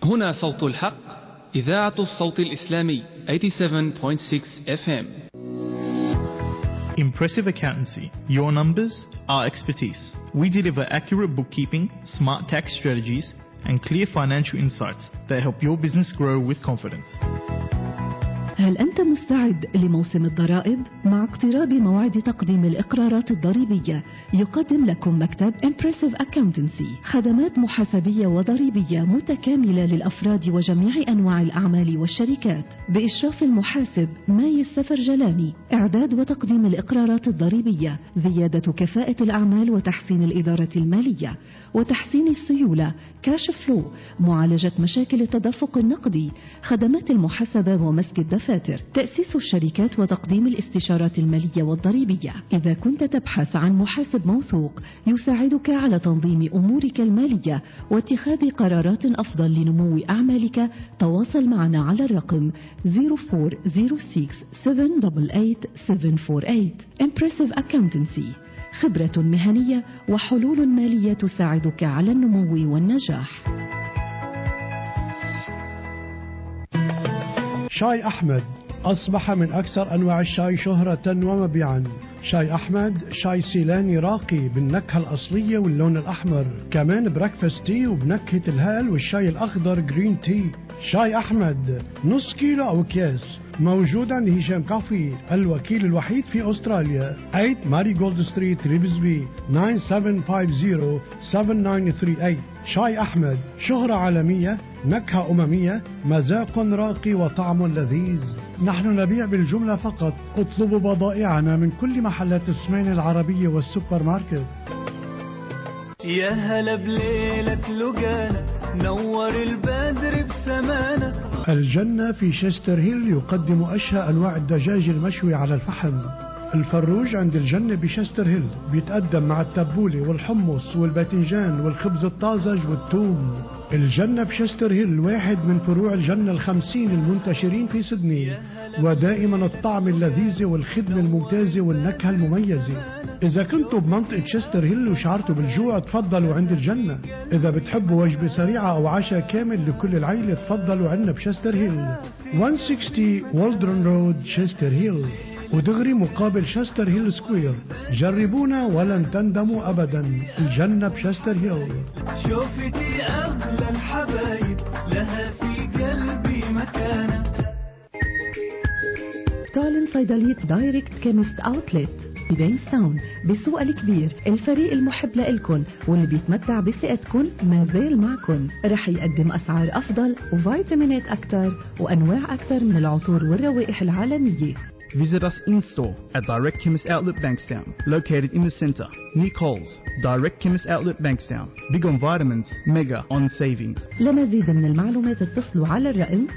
هنا صوت الحق إذاعة الصوت الإسلامي 87.6 FM Impressive Accountancy. Your numbers, our expertise. We deliver accurate bookkeeping, smart tax strategies, and clear financial insights that help your business grow with confidence. هل أنت مستعد لموسم الضرائب؟ مع اقتراب موعد تقديم الإقرارات الضريبية يقدم لكم مكتب Impressive Accountancy خدمات محاسبية وضريبية متكاملة للأفراد وجميع أنواع الأعمال والشركات بإشراف المحاسب ماي السفر جلاني إعداد وتقديم الإقرارات الضريبية زيادة كفاءة الأعمال وتحسين الإدارة المالية وتحسين السيولة كاش فلو معالجة مشاكل التدفق النقدي خدمات المحاسبة ومسك الدفاتر تأسيس الشركات وتقديم الاستشارات المالية والضريبية إذا كنت تبحث عن محاسب موثوق يساعدك على تنظيم أمورك المالية واتخاذ قرارات أفضل لنمو أعمالك تواصل معنا على الرقم 0406 Impressive Accountancy خبرة مهنية وحلول مالية تساعدك على النمو والنجاح شاي أحمد أصبح من أكثر أنواع الشاي شهرة ومبيعا شاي أحمد شاي سيلاني راقي بالنكهة الأصلية واللون الأحمر كمان بريكفاست تي وبنكهة الهال والشاي الأخضر جرين تي شاي أحمد نص كيلو أو أكياس موجود عند هشام كافي الوكيل الوحيد في أستراليا 8 ماري جولد ستريت ريفزبي 9750 شاي أحمد شهرة عالمية نكهة أممية مذاق راقي وطعم لذيذ نحن نبيع بالجملة فقط اطلبوا بضائعنا من كل محلات السمين العربية والسوبر ماركت يا هلا بليلة لقانا نور البدر بسمانا الجنة في شستر هيل يقدم أشهى أنواع الدجاج المشوي على الفحم الفروج عند الجنة بشستر هيل بيتقدم مع التبولة والحمص والباذنجان والخبز الطازج والثوم الجنة بشستر هيل واحد من فروع الجنة الخمسين المنتشرين في سدني ودائما الطعم اللذيذ والخدمة الممتازة والنكهة المميزة إذا كنتوا بمنطقة شستر هيل وشعرتوا بالجوع تفضلوا عند الجنة إذا بتحبوا وجبة سريعة أو عشاء كامل لكل العيلة تفضلوا عنا بشستر هيل 160 والدرن رود شستر هيل ودغري مقابل شستر هيل سكوير جربونا ولن تندموا أبدا الجنة بشستر هيل شوفتي أغلى الحبايب لها في قلبي مكانة تعلن صيدلية دايركت كيمست اوتلت ببينستاون بالسوق الكبير الفريق المحب لإلكن واللي بيتمتع بثقتكن ما زال معكن رح يقدم أسعار أفضل وفيتامينات أكثر وأنواع أكثر من العطور والروائح العالمية Visit us in store at Direct Chemist Outlet Bankstown, located in the centre, near Coles. Direct Chemist Outlet Bankstown. Big on vitamins, mega on savings. لمزيد من المعلومات اتصلوا على الرقم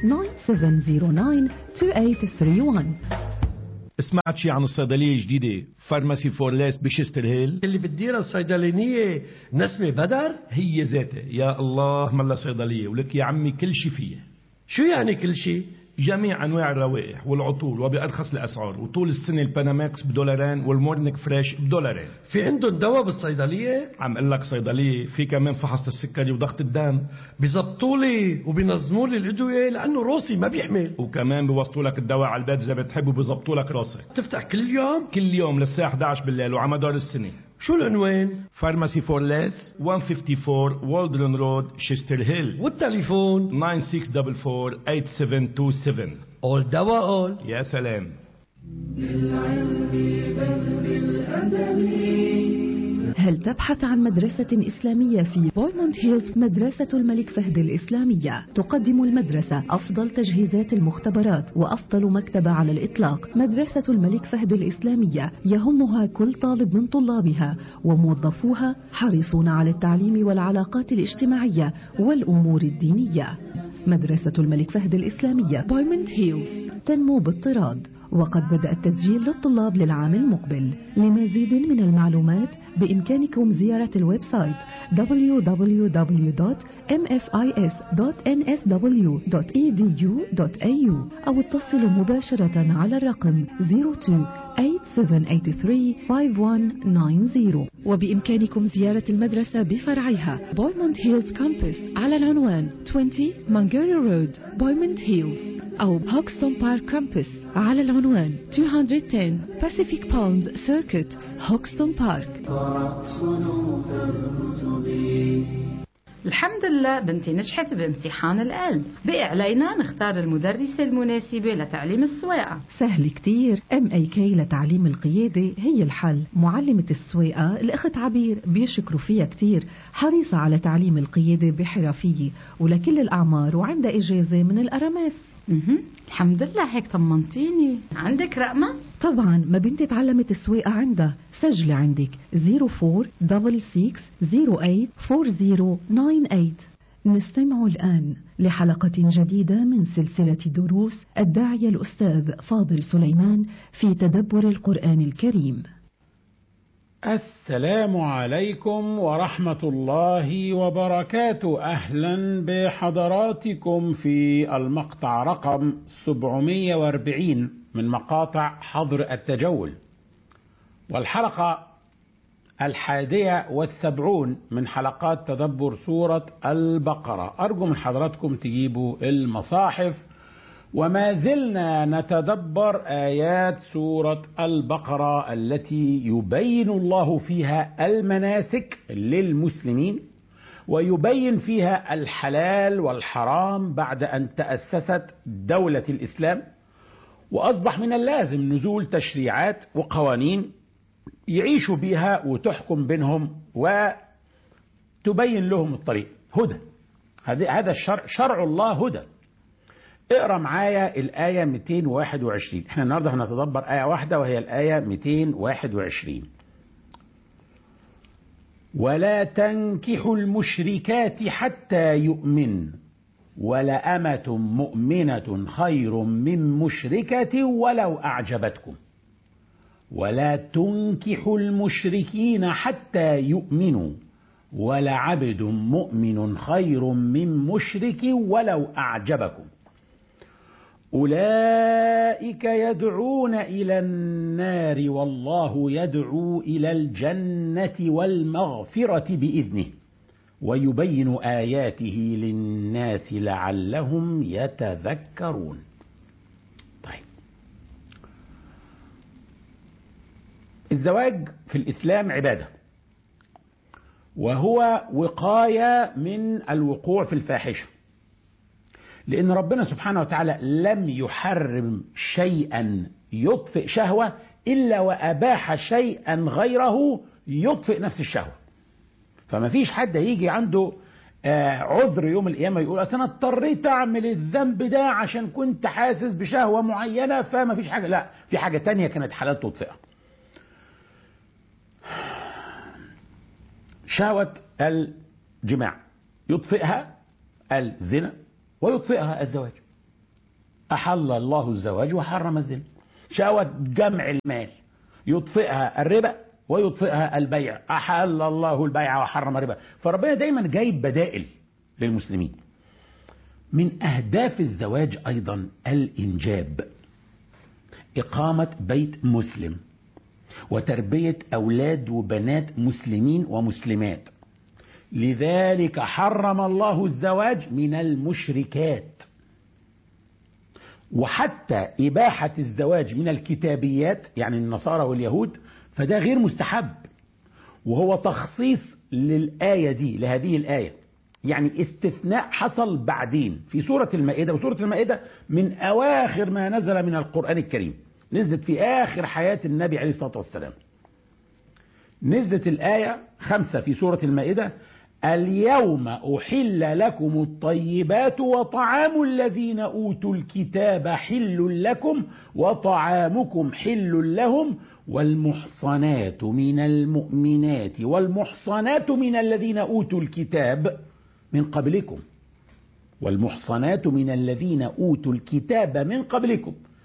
97092831 سمعت شي عن الصيدلية الجديدة فارماسي فورليس بشستر هيل اللي بتديرها الصيدلانية نسمة بدر هي ذاتها يا الله ملا صيدلية ولك يا عمي كل شي فيها شو يعني كل شيء جميع انواع الروائح والعطور وبارخص الاسعار وطول السنه الباناماكس بدولارين والمورنيك فريش بدولارين في عندهم دواء بالصيدلية عم اقول لك صيدليه في كمان فحص السكري وضغط الدم بيزبطوا لي وبينظموا لي الأدوية لأنه روسي ما بيحمل وكمان بيوصلوا لك الدواء على البيت اذا بتحب وبيظبطوا لك راسك تفتح كل يوم كل يوم للساعه 11 بالليل وعلى مدار السنه شو العنوان فارماسي فور ليس 154 والدرن رود شستر هيل والتليفون 9644 أول دواء أول يا سلام هل تبحث عن مدرسة إسلامية في بويموند هيلز مدرسة الملك فهد الإسلامية تقدم المدرسة أفضل تجهيزات المختبرات وأفضل مكتبة على الإطلاق مدرسة الملك فهد الإسلامية يهمها كل طالب من طلابها وموظفوها حريصون على التعليم والعلاقات الاجتماعية والأمور الدينية مدرسة الملك فهد الإسلامية بويموند هيلز تنمو بالطراد وقد بدأ التسجيل للطلاب للعام المقبل لمزيد من المعلومات بإمكانكم زيارة الويب سايت www.mfis.nsw.edu.au أو اتصلوا مباشرة على الرقم 02-8783-5190 وبإمكانكم زيارة المدرسة بفرعها بويموند هيلز كامبس على العنوان 20 مانجيري رود بويموند هيلز أو هوكستون بارك كامبس على العنوان 210 Pacific Palms Circuit هوكستون بارك الحمد لله بنتي نجحت بامتحان القلب بقي علينا نختار المدرسة المناسبة لتعليم السواقة سهل كتير ام اي كي لتعليم القيادة هي الحل معلمة السواقة الأخت عبير بيشكروا فيها كتير حريصة على تعليم القيادة بحرفية ولكل الأعمار وعندها إجازة من الأرامس مهم. الحمد لله هيك طمنتيني عندك رقمة؟ طبعا ما بنتي تعلمت السواقة عندها سجلي عندك 0466084098 نستمع الآن لحلقة جديدة من سلسلة دروس الداعية الأستاذ فاضل سليمان في تدبر القرآن الكريم السلام عليكم ورحمة الله وبركاته أهلا بحضراتكم في المقطع رقم 740 من مقاطع حظر التجول والحلقة الحادية والسبعون من حلقات تدبر سورة البقرة أرجو من حضراتكم تجيبوا المصاحف وما زلنا نتدبر آيات سورة البقرة التي يبين الله فيها المناسك للمسلمين ويبين فيها الحلال والحرام بعد أن تأسست دولة الإسلام وأصبح من اللازم نزول تشريعات وقوانين يعيشوا بها وتحكم بينهم وتبين لهم الطريق هدى هذا الشرع شرع الله هدى اقرا معايا الآية 221 احنا النهارده هنتدبر آية واحدة وهي الآية 221 ولا تنكحوا المشركات حتى يؤمن ولأمة مؤمنة خير من مشركة ولو أعجبتكم ولا تنكحوا المشركين حتى يؤمنوا ولعبد مؤمن خير من مشرك ولو أعجبكم أولئك يدعون إلى النار والله يدعو إلى الجنة والمغفرة بإذنه ويبين آياته للناس لعلهم يتذكرون طيب الزواج في الإسلام عبادة وهو وقاية من الوقوع في الفاحشة لأن ربنا سبحانه وتعالى لم يحرم شيئا يطفئ شهوة إلا وأباح شيئا غيره يطفئ نفس الشهوة فما فيش حد يجي عنده آه عذر يوم القيامة يقول أصل أنا اضطريت أعمل الذنب ده عشان كنت حاسس بشهوة معينة فما فيش حاجة لا في حاجة تانية كانت حلال تطفئها شهوة الجماع يطفئها الزنا ويطفئها الزواج أحل الله الزواج وحرم الزنا شهوة جمع المال يطفئها الربا ويطفئها البيع أحل الله البيع وحرم الربا فربنا دايما جايب بدائل للمسلمين من أهداف الزواج أيضا الإنجاب إقامة بيت مسلم وتربية أولاد وبنات مسلمين ومسلمات لذلك حرم الله الزواج من المشركات وحتى إباحة الزواج من الكتابيات يعني النصارى واليهود فده غير مستحب وهو تخصيص للآية دي لهذه الآية يعني استثناء حصل بعدين في سورة المائدة وسورة المائدة من أواخر ما نزل من القرآن الكريم نزلت في آخر حياة النبي عليه الصلاة والسلام نزلت الآية خمسة في سورة المائدة اليوم أحل لكم الطيبات وطعام الذين أوتوا الكتاب حل لكم وطعامكم حل لهم والمحصنات من المؤمنات والمحصنات من الذين أوتوا الكتاب من قبلكم والمحصنات من الذين أوتوا الكتاب من قبلكم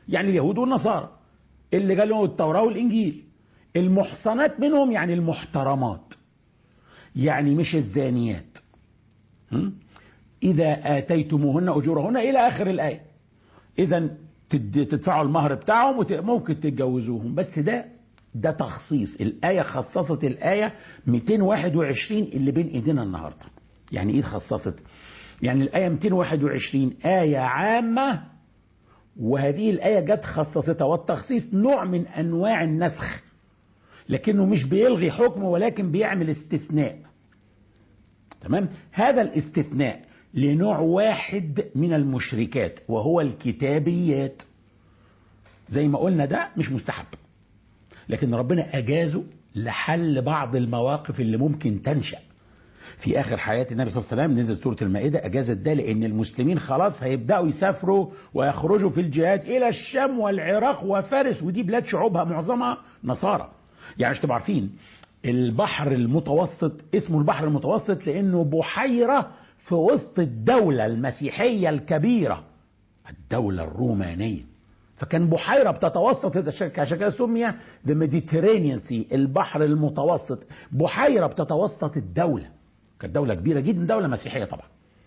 يعني اليهود والنصارى اللي قال لهم التوراة والإنجيل المحصنات منهم يعني المحترمات يعني مش الزانيات م? إذا آتيتموهن أجورهن إلى آخر الآية إذا تدفعوا المهر بتاعهم وممكن تتجوزوهم بس ده ده تخصيص الآية خصصت الآية 221 اللي بين إيدينا النهاردة يعني إيه خصصت يعني الآية 221 آية عامة وهذه الآية جت خصصتها والتخصيص نوع من أنواع النسخ لكنه مش بيلغي حكم ولكن بيعمل استثناء تمام هذا الاستثناء لنوع واحد من المشركات وهو الكتابيات زي ما قلنا ده مش مستحب لكن ربنا أجازه لحل بعض المواقف اللي ممكن تنشأ في آخر حياة النبي صلى الله عليه وسلم نزل سورة المائدة أجازت ده لأن المسلمين خلاص هيبدأوا يسافروا ويخرجوا في الجهاد إلى الشام والعراق وفارس ودي بلاد شعوبها معظمها نصارى يعني مش تبقوا عارفين البحر المتوسط اسمه البحر المتوسط لأنه بحيرة في وسط الدولة المسيحية الكبيرة الدولة الرومانية فكان بحيرة بتتوسط عشان كده سمي ذا ميديترينيان سي البحر المتوسط بحيرة بتتوسط الدولة كانت دولة كبيرة جدا دولة مسيحية طبعا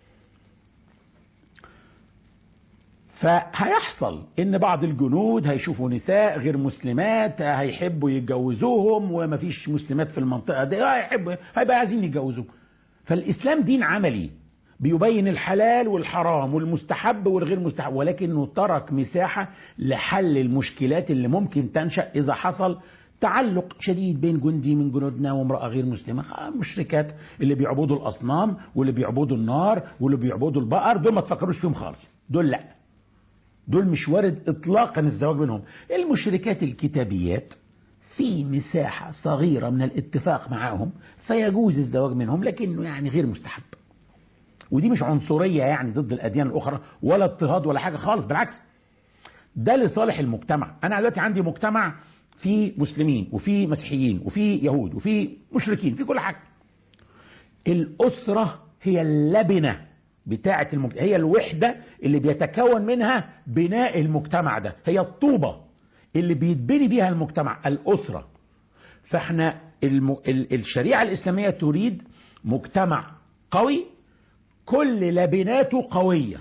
فهيحصل ان بعض الجنود هيشوفوا نساء غير مسلمات هيحبوا يتجوزوهم ومفيش مسلمات في المنطقة دي هيحبوا هيبقى عايزين يتجوزوهم فالاسلام دين عملي بيبين الحلال والحرام والمستحب والغير مستحب ولكنه ترك مساحة لحل المشكلات اللي ممكن تنشأ إذا حصل تعلق شديد بين جندي من جنودنا وامرأة غير مسلمة مشركات اللي بيعبدوا الأصنام واللي بيعبدوا النار واللي بيعبدوا البقر دول ما تفكروش فيهم خالص دول لا دول مش وارد إطلاقا الزواج منهم المشركات الكتابيات في مساحة صغيرة من الاتفاق معهم فيجوز الزواج منهم لكنه يعني غير مستحب ودي مش عنصرية يعني ضد الأديان الأخرى ولا اضطهاد ولا حاجة خالص بالعكس ده لصالح المجتمع أنا دلوقتي عندي مجتمع في مسلمين وفي مسيحيين وفي يهود وفي مشركين في كل حاجة الأسرة هي اللبنة بتاعة المجتمع هي الوحدة اللي بيتكون منها بناء المجتمع ده هي الطوبة اللي بيتبني بيها المجتمع الأسرة فاحنا الم... الشريعة الإسلامية تريد مجتمع قوي كل لبناته قوية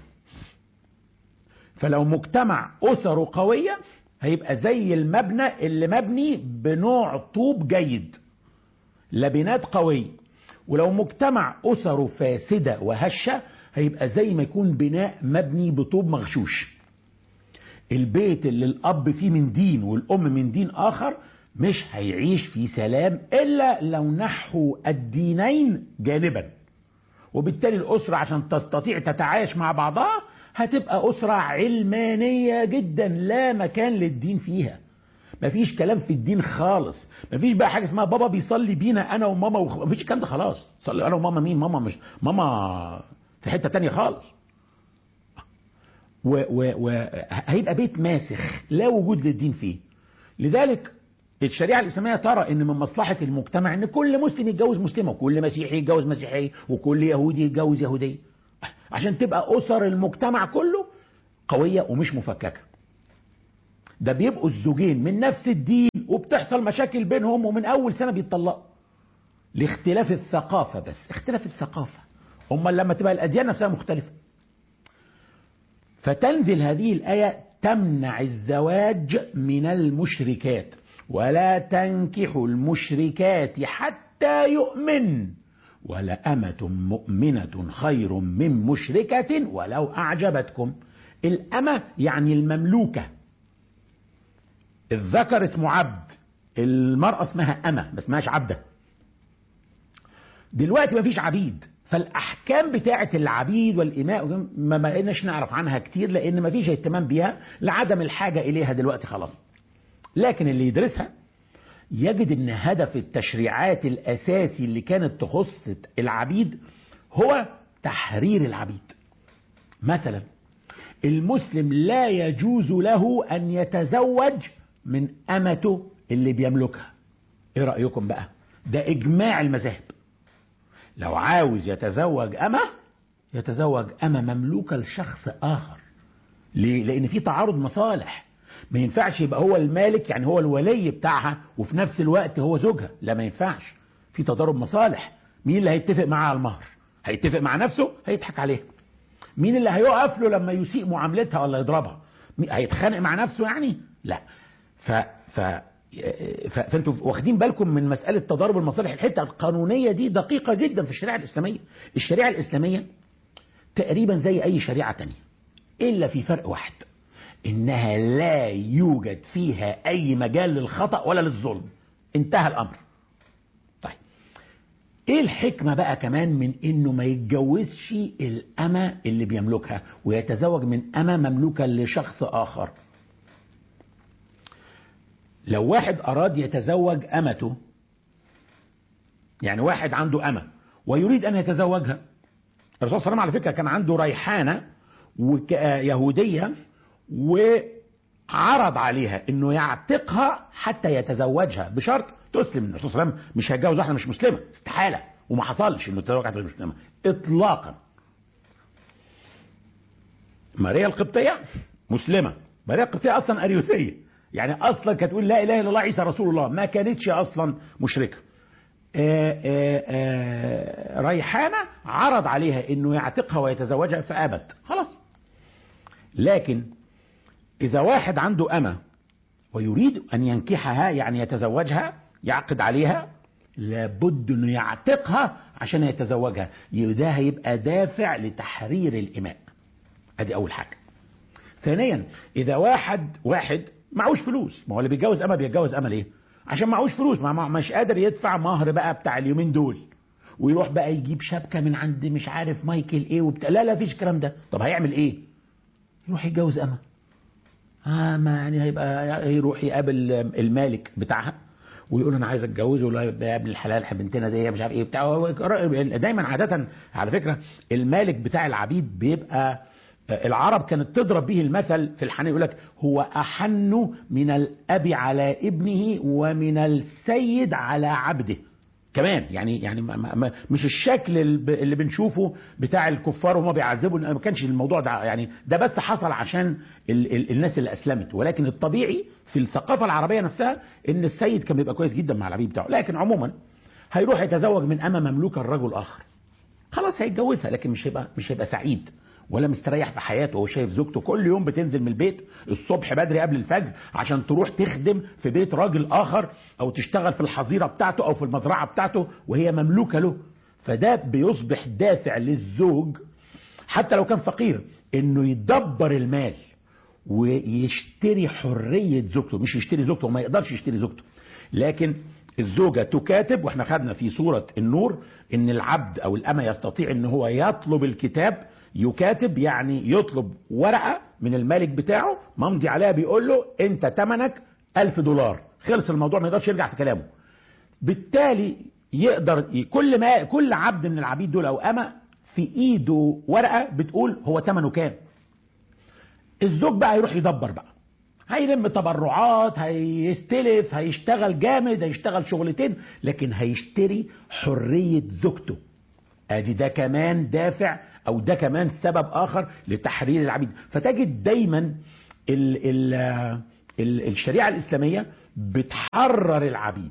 فلو مجتمع أسره قوية هيبقى زي المبنى اللي مبني بنوع طوب جيد لبنات قوية ولو مجتمع أسره فاسدة وهشة هيبقى زي ما يكون بناء مبني بطوب مغشوش البيت اللي الأب فيه من دين والأم من دين آخر مش هيعيش في سلام إلا لو نحوا الدينين جانبا وبالتالي الأسرة عشان تستطيع تتعايش مع بعضها هتبقى أسرة علمانية جدا لا مكان للدين فيها مفيش كلام في الدين خالص مفيش بقى حاجة اسمها بابا بيصلي بينا أنا وماما وخ... مفيش الكلام ده خلاص صلي أنا وماما مين ماما مش ماما في حتة تانية خالص وهيبقى و... و... بيت ماسخ لا وجود للدين فيه لذلك الشريعة الإسلامية ترى أن من مصلحة المجتمع أن كل مسلم يتجوز مسلمة وكل مسيحي يتجوز مسيحي وكل يهودي يتجوز يهودية عشان تبقى أسر المجتمع كله قوية ومش مفككة ده بيبقوا الزوجين من نفس الدين وبتحصل مشاكل بينهم ومن أول سنة بيتطلقوا لاختلاف الثقافة بس اختلاف الثقافة أمال لما تبقى الأديان نفسها مختلفة فتنزل هذه الآية تمنع الزواج من المشركات ولا تنكحوا المشركات حتى يؤمن ولأمة مؤمنة خير من مشركة ولو أعجبتكم الأمة يعني المملوكة الذكر اسمه عبد المرأة اسمها أمة ما اسمهاش عبدة دلوقتي ما فيش عبيد فالأحكام بتاعة العبيد والإماء ما بقيناش نعرف عنها كتير لأن ما فيش اهتمام بيها لعدم الحاجة إليها دلوقتي خلاص لكن اللي يدرسها يجد ان هدف التشريعات الاساسي اللي كانت تخص العبيد هو تحرير العبيد مثلا المسلم لا يجوز له ان يتزوج من امته اللي بيملكها ايه رايكم بقى ده اجماع المذاهب لو عاوز يتزوج امه يتزوج امه مملوكه لشخص اخر ليه لان في تعارض مصالح ما ينفعش يبقى هو المالك يعني هو الولي بتاعها وفي نفس الوقت هو زوجها لا ما ينفعش في تضارب مصالح مين اللي هيتفق معاه على المهر هيتفق مع نفسه هيضحك عليها مين اللي هيقف له لما يسيء معاملتها ولا يضربها مين- هيتخانق مع نفسه يعني لا ف ف ف- فانتوا واخدين بالكم من مساله تضارب المصالح الحته القانونيه دي دقيقه جدا في الشريعه الاسلاميه الشريعه الاسلاميه تقريبا زي اي شريعه تانية الا في فرق واحد انها لا يوجد فيها اي مجال للخطا ولا للظلم انتهى الامر طيب ايه الحكمه بقى كمان من انه ما يتجوزش الامه اللي بيملكها ويتزوج من امه مملوكه لشخص اخر لو واحد اراد يتزوج امته يعني واحد عنده امه ويريد ان يتزوجها الرسول صلى الله عليه وسلم على فكره كان عنده ريحانه وك- آه، يهوديه وعرض عليها انه يعتقها حتى يتزوجها بشرط تسلم الرسول صلى الله عليه وسلم مش هيتجوز واحده مش مسلمه استحاله وما حصلش انه يتزوج واحده مش مسلمه اطلاقا ماريا القبطيه مسلمه ماريا القبطيه اصلا اريوسيه يعني اصلا كانت تقول لا اله الا الله عيسى رسول الله ما كانتش اصلا مشركه آه، آه، آه، ريحانه عرض عليها انه يعتقها ويتزوجها فابت خلاص لكن اذا واحد عنده امه ويريد ان ينكحها يعني يتزوجها يعقد عليها لابد انه يعتقها عشان يتزوجها ده هيبقى دافع لتحرير الاماء ادي اول حاجه ثانيا اذا واحد واحد معهوش فلوس ما هو اللي بيتجوز اما بيتجوز اما ليه عشان معهوش فلوس ما ما- مش قادر يدفع مهر بقى بتاع اليومين دول ويروح بقى يجيب شبكه من عند مش عارف مايكل ايه وبتاع لا لا فيش الكلام ده طب هيعمل ايه يروح يتجوز اما اه ما يعني هيبقى يروح يقابل المالك بتاعها ويقول انا عايز اتجوز ولا يا ابن الحلال بنتنا دي مش عارف ايه بتاع هو دايما عاده على فكره المالك بتاع العبيد بيبقى العرب كانت تضرب به المثل في الحنين يقول لك هو احن من الاب على ابنه ومن السيد على عبده كمان يعني يعني ما ما ما مش الشكل الب- اللي بنشوفه بتاع الكفار وهم بيعذبوا ما كانش الموضوع ده يعني ده بس حصل عشان ال ال الناس اللي اسلمت ولكن الطبيعي في الثقافه العربيه نفسها ان السيد كان بيبقى كويس جدا مع العبيد بتاعه لكن عموما هيروح يتزوج من امه مملوكه لرجل اخر خلاص هيتجوزها لكن مش هيبقى مش هيبقى سعيد ولا مستريح في حياته وهو شايف زوجته كل يوم بتنزل من البيت الصبح بدري قبل الفجر عشان تروح تخدم في بيت راجل اخر او تشتغل في الحظيره بتاعته او في المزرعه بتاعته وهي مملوكه له فده بيصبح دافع للزوج حتى لو كان فقير انه يدبر المال ويشتري حريه زوجته مش يشتري زوجته وما يقدرش يشتري زوجته لكن الزوجة تكاتب واحنا خدنا في سورة النور ان العبد او الامة يستطيع ان هو يطلب الكتاب يكاتب يعني يطلب ورقة من المالك بتاعه ممضي عليها بيقول له انت تمنك ألف دولار خلص الموضوع ما يقدرش يرجع في كلامه بالتالي يقدر كل ما كل عبد من العبيد دول او امة في ايده ورقة بتقول هو ثمنه كام الزوج بقى يروح يدبر بقى هيلم تبرعات هيستلف هيشتغل جامد هيشتغل شغلتين لكن هيشتري حرية زوجته ادي ده كمان دافع او ده كمان سبب اخر لتحرير العبيد فتجد دايما ال ال ال الشريعة الاسلامية بتحرر العبيد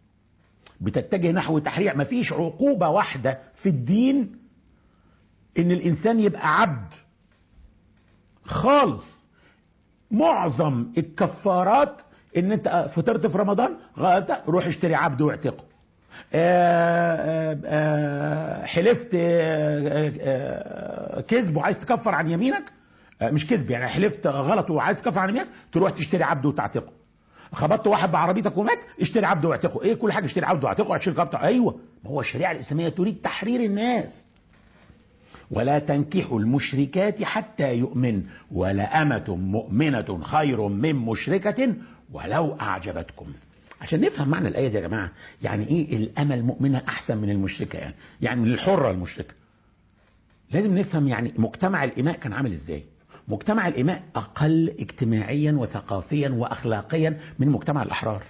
بتتجه نحو تحرير مفيش عقوبة واحدة في الدين ان الانسان يبقى عبد خالص معظم الكفارات ان انت فطرت في رمضان غلط روح اشتري عبد واعتقه آه، آه، آه، حلفت آه، آه، كذب وعايز تكفر عن يمينك آه، مش كذب يعني حلفت غلط وعايز تكفر عن يمينك تروح تشتري عبد وتعتقه خبطت واحد بعربيتك ومات اشتري عبد واعتقه ايه كل حاجه اشتري عبد واعتقه عشان كبت ايوه ما هو الشريعه الاسلاميه تريد تحرير الناس ولا تنكحوا المشركات حتى يؤمن ولأمة مؤمنة خير من مشركة ولو أعجبتكم عشان نفهم معنى الآية دي يا جماعة يعني إيه الأمة المؤمنة أحسن من المشركة يعني يعني من الحرة المشركة لازم نفهم يعني مجتمع الإماء كان عامل إزاي مجتمع الإماء أقل اجتماعيا وثقافيا وأخلاقيا من مجتمع الأحرار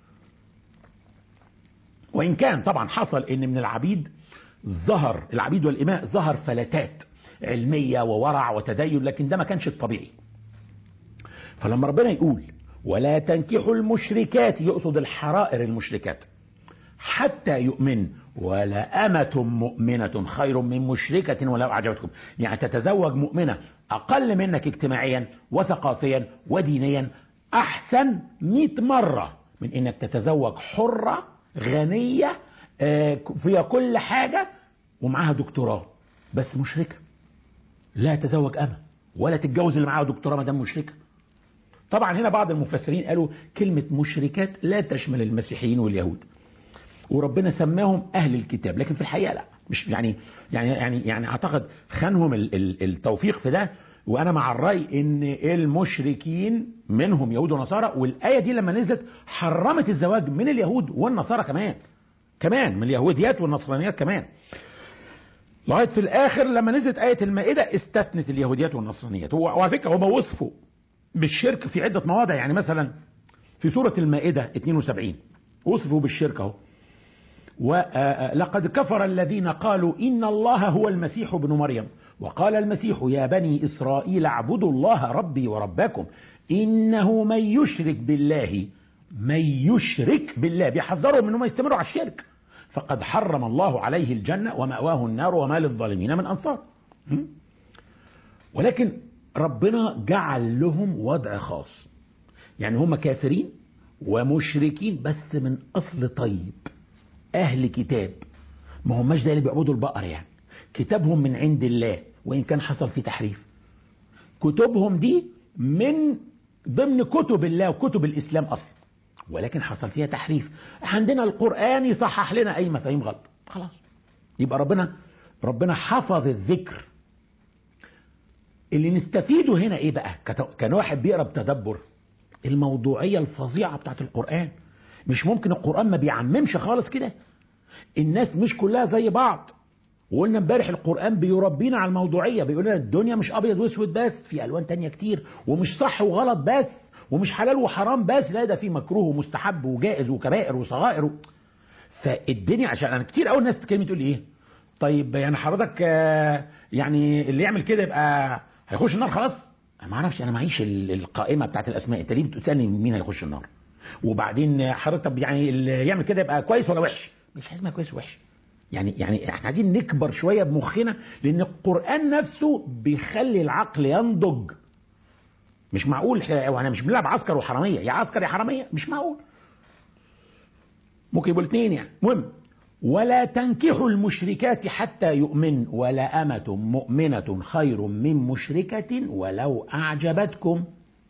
وإن كان طبعا حصل إن من العبيد ظهر العبيد والإماء ظهر فلتات علمية وورع وتدين لكن ده ما كانش الطبيعي فلما ربنا يقول ولا تنكحوا المشركات يقصد الحرائر المشركات حتى يؤمن ولا أمة مؤمنة خير من مشركة ولو أعجبتكم يعني تتزوج مؤمنة أقل منك اجتماعيا وثقافيا ودينيا أحسن مئة مرة من إنك تتزوج حرة غنية آه، فيها كل حاجة ومعاها دكتوراه بس مشركة لا تزوج أمة ولا تتجوز اللي معاها دكتوراه ما دام مشركة طبعا هنا بعض المفسرين قالوا كلمة مشركات لا تشمل المسيحيين واليهود وربنا سماهم اهل الكتاب لكن في الحقيقه لا مش يعني يعني يعني يعني اعتقد خانهم ال- ال- التوفيق في ده وانا مع الراي ان المشركين منهم يهود ونصارى والايه دي لما نزلت حرمت الزواج من اليهود والنصارى كمان كمان من اليهوديات والنصرانيات كمان لغايه في الاخر لما نزلت ايه المائده استثنت اليهوديات والنصرانيات هو وعلى فكره هم وصفوا بالشرك في عده مواضع يعني مثلا في سوره المائده 72 وصفوا بالشرك اهو ولقد كفر الذين قالوا إن الله هو المسيح ابن مريم وقال المسيح يا بني إسرائيل اعبدوا الله ربي وربكم إنه من يشرك بالله من يشرك بالله بيحذرهم انهم يستمروا على الشرك فقد حرم الله عليه الجنة ومأواه النار وما للظالمين من أنصار م? ولكن ربنا جعل لهم وضع خاص يعني هم كافرين ومشركين بس من أصل طيب أهل كتاب ما هماش زي اللي بيعبدوا البقر يعني كتابهم من عند الله وإن كان حصل فيه تحريف كتبهم دي من ضمن كتب الله وكتب الإسلام أصلا ولكن حصل فيها تحريف عندنا القرآن يصحح لنا أي مفاهيم غلط خلاص يبقى ربنا ربنا حفظ الذكر اللي نستفيده هنا ايه بقى كت- كان واحد بيقرا بتدبر الموضوعيه الفظيعه بتاعت القران مش ممكن القران ما بيعممش خالص كده الناس مش كلها زي بعض وقلنا امبارح القران بيربينا على الموضوعيه بيقول لنا الدنيا مش ابيض واسود بس في الوان تانية كتير ومش صح وغلط بس ومش حلال وحرام بس لا ده في مكروه ومستحب وجائز وكبائر وصغائر و... فالدنيا عشان انا كتير قوي الناس تكلمني تقول لي ايه طيب يعني حضرتك آه، يعني اللي يعمل كده يبقى هيخش النار خلاص انا ما اعرفش انا معيش ال- القائمه بتاعت الاسماء انت ليه بتسالني مين هيخش النار وبعدين حضرتك طب يعني اللي يعمل كده يبقى كويس ولا وحش مش حاجه اسمها كويس وحش يعني يعني احنا عايزين نكبر شويه بمخنا لان القران نفسه بيخلي العقل ينضج مش معقول احنا وانا مش بنلعب عسكر وحراميه يا عسكر يا حراميه مش معقول ممكن يبقوا الاثنين يعني المهم ولا تنكحوا المشركات حتى يؤمن ولا أمة مؤمنة خير من مشركة ولو أعجبتكم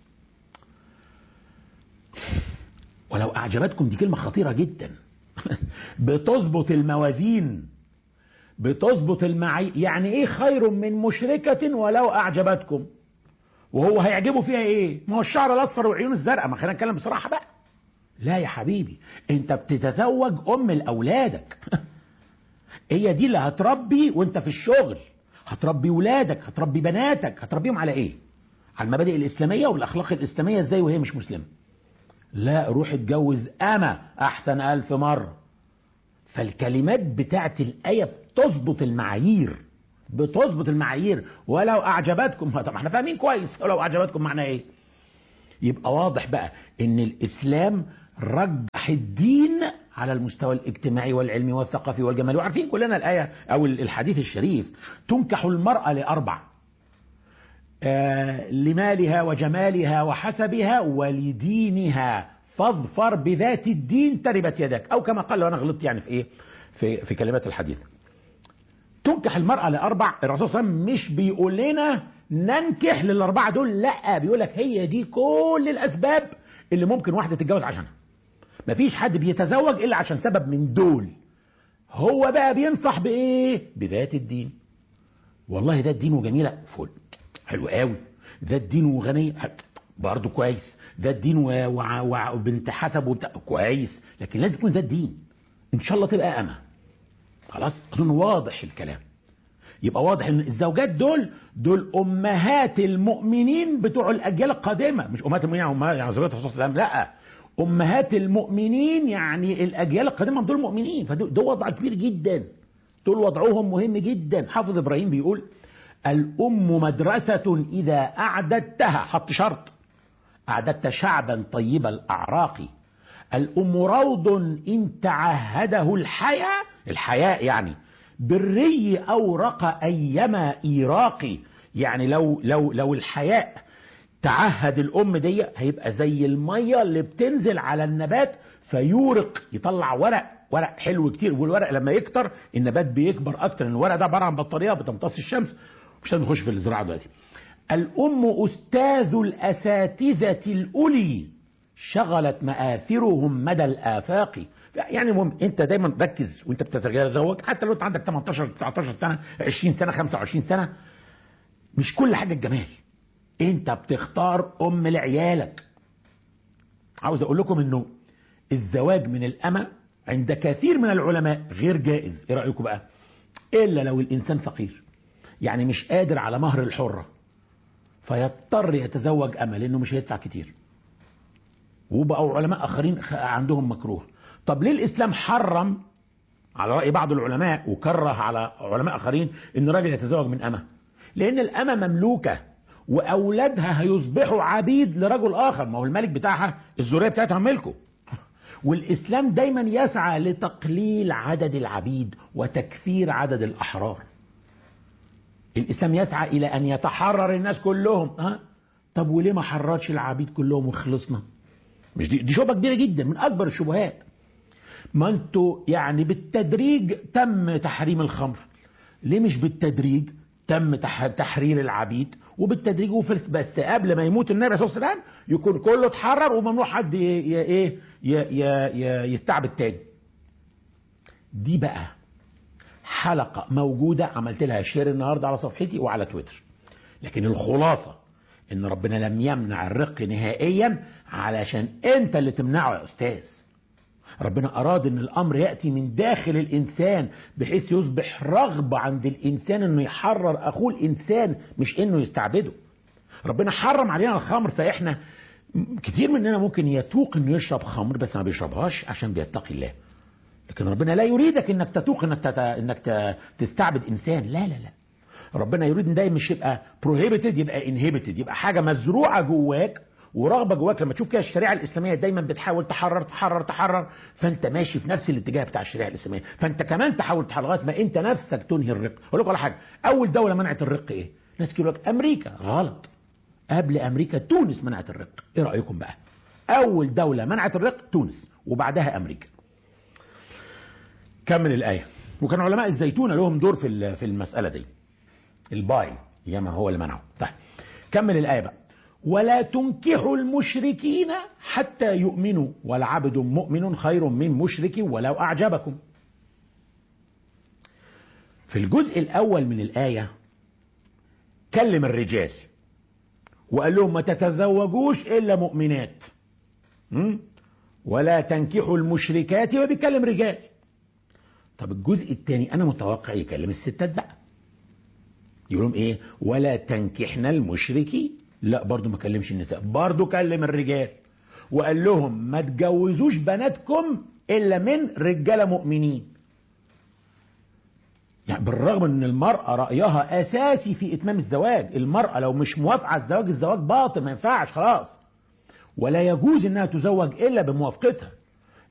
ولو أعجبتكم دي كلمة خطيرة جدا بتظبط الموازين بتظبط المعي يعني ايه خير من مشركة ولو أعجبتكم وهو هيعجبه فيها ايه ما هو الشعر الاصفر والعيون الزرقاء ما خلينا نتكلم بصراحة بقى لا يا حبيبي انت بتتزوج ام لاولادك هي دي اللي هتربي وانت في الشغل هتربي ولادك هتربي بناتك هتربيهم على ايه على المبادئ الاسلاميه والاخلاق الاسلاميه ازاي وهي مش مسلمه لا روح اتجوز اما احسن الف مره فالكلمات بتاعت الايه بتظبط المعايير بتظبط المعايير ولو اعجبتكم طب احنا فاهمين كويس ولو اعجبتكم معناه ايه يبقى واضح بقى ان الاسلام رجح الدين على المستوى الاجتماعي والعلمي والثقافي والجمالي وعارفين كلنا الايه او الحديث الشريف تنكح المراه لاربع آه لمالها وجمالها وحسبها ولدينها فاظفر بذات الدين تربت يدك او كما قال لو انا غلطت يعني في ايه في في كلمات الحديث تنكح المرأة لأربع الرسول صلى الله عليه وسلم مش بيقول لنا ننكح للأربعة دول لا بيقول لك هي دي كل الأسباب اللي ممكن واحدة تتجوز عشانها مفيش حد بيتزوج إلا عشان سبب من دول هو بقى بينصح بإيه بذات الدين والله ده الدين وجميلة فل حلو قوي ده الدين وغنية برضه كويس ده الدين و- وع- وع- وبنت حسب وبتاع كويس لكن لازم يكون ده الدين ان شاء الله تبقى أمة خلاص اظن واضح الكلام يبقى واضح ان الزوجات دول دول امهات المؤمنين بتوع الاجيال القادمه مش امهات المؤمنين يعني امهات يعني زوجات الرسول صلى الله عليه وسلم لا امهات المؤمنين يعني الاجيال القادمه دول مؤمنين فدول ده وضع كبير جدا دول وضعهم مهم جدا حافظ ابراهيم بيقول الام مدرسه اذا اعددتها حط شرط أعددت شعبا طيب الأعراق الأم روض إن تعهده الحياء الحياء يعني بالري أورق أيما إيراقي يعني لو لو لو الحياء تعهد الأم دي هيبقى زي المية اللي بتنزل على النبات فيورق يطلع ورق ورق حلو كتير والورق لما يكتر النبات بيكبر أكتر لأن الورق ده عبارة عن بطارية بتمتص الشمس مش هنخش في الزراعة دلوقتي الأم أستاذ الأساتذة الأولي شغلت مآثرهم مدى الآفاق يعني مهم انت دايما ركز وانت بتتزوج حتى لو انت عندك 18 19 سنه 20 سنه 25 سنه مش كل حاجه الجمال انت بتختار ام لعيالك عاوز اقول لكم انه الزواج من الأمة عند كثير من العلماء غير جائز ايه رأيكم بقى إلا لو الإنسان فقير يعني مش قادر على مهر الحرة فيضطر يتزوج أمة لأنه مش هيدفع كتير وبقوا علماء آخرين عندهم مكروه طب ليه الإسلام حرم على رأي بعض العلماء وكره على علماء آخرين إن الراجل يتزوج من أمة لأن الأمة مملوكة وأولادها هيصبحوا عبيد لرجل آخر ما هو الملك بتاعها الذرية بتاعتها ملكه والإسلام دايما يسعى لتقليل عدد العبيد وتكثير عدد الأحرار الإسلام يسعى إلى أن يتحرر الناس كلهم ها؟ طب وليه ما حررش العبيد كلهم وخلصنا مش دي, دي شبهة كبيرة جدا من أكبر الشبهات ما انتوا يعني بالتدريج تم تحريم الخمر ليه مش بالتدريج تم تحرير العبيد وبالتدريج وفلس بس قبل ما يموت النبي صلى الله عليه وسلم يكون كله اتحرر وممنوع حد ايه يستعبد تاني دي بقى حلقة موجودة عملت لها شير النهاردة على صفحتي وعلى تويتر لكن الخلاصة ان ربنا لم يمنع الرق نهائيا علشان انت اللي تمنعه يا استاذ ربنا أراد أن الأمر يأتي من داخل الإنسان بحيث يصبح رغبة عند الإنسان أنه يحرر أخوه الإنسان مش أنه يستعبده ربنا حرم علينا الخمر فإحنا كتير مننا ممكن يتوق أنه يشرب خمر بس ما بيشربهاش عشان بيتقي الله لكن ربنا لا يريدك أنك تتوق أنك, تت... أنك تستعبد إنسان لا لا لا ربنا يريد ان ده مش يبقى prohibited يبقى inhibited يبقى حاجة مزروعة جواك ورغبه جواك لما تشوف كده الشريعه الاسلاميه دايما بتحاول تحرر تحرر تحرر فانت ماشي في نفس الاتجاه بتاع الشريعه الاسلاميه فانت كمان تحاول تحرر لغايه ما انت نفسك تنهي الرق اقول لكم على حاجه اول دوله منعت الرق ايه ناس كتير لك امريكا غلط قبل امريكا تونس منعت الرق ايه رايكم بقى اول دوله منعت الرق تونس وبعدها امريكا كمل الايه وكان علماء الزيتونه لهم دور في في المساله دي الباي ياما هو اللي منعه طيب كمل الايه بقى ولا تنكحوا المشركين حتى يؤمنوا ولعبد مؤمن خير من مشرك ولو أعجبكم في الجزء الأول من الآية كلم الرجال وقال لهم ما تتزوجوش إلا مؤمنات ولا تنكحوا المشركات وبيكلم رجال طب الجزء الثاني أنا متوقع يكلم الستات بقى يقول لهم إيه ولا تنكحنا المشركين لا برضو ما كلمش النساء برضو كلم الرجال وقال لهم ما تجوزوش بناتكم الا من رجاله مؤمنين يعني بالرغم ان المرأة رأيها اساسي في اتمام الزواج المرأة لو مش موافقة على الزواج الزواج باطل ما ينفعش خلاص ولا يجوز انها تزوج الا بموافقتها